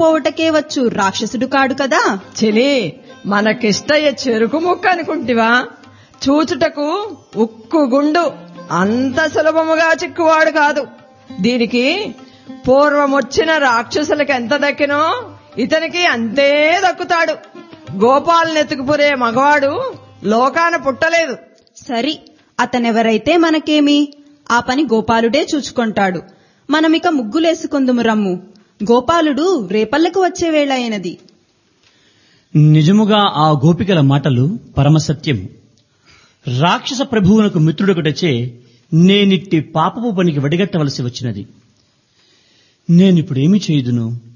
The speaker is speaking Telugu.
పోవటకే వచ్చు రాక్షసుడు కాడు కదా చెలి మనకిష్టయ్య చెరుకు ముక్క అనుకుంటివా చూచుటకు ఉక్కు గుండు అంత సులభముగా చిక్కువాడు కాదు దీనికి పూర్వమొచ్చిన రాక్షసులకు ఎంత దక్కినో ఇతనికి అంతే దక్కుతాడు గోపాలనెత్తుకుపురే మగవాడు లోకాన పుట్టలేదు సరి అతనెవరైతే మనకేమి ఆ పని గోపాలుడే చూచుకొంటాడు మనమిక ముగ్గులేసుకుందుము రమ్ము గోపాలుడు రేపల్లకు వచ్చే వేళ అయినది నిజముగా ఆ గోపికల మాటలు పరమసత్యము రాక్షస ప్రభువునకు మిత్రుడొకటచే నేనిట్టి పాపపు పనికి వడిగట్టవలసి వచ్చినది నేనిప్పుడేమి చేయుదును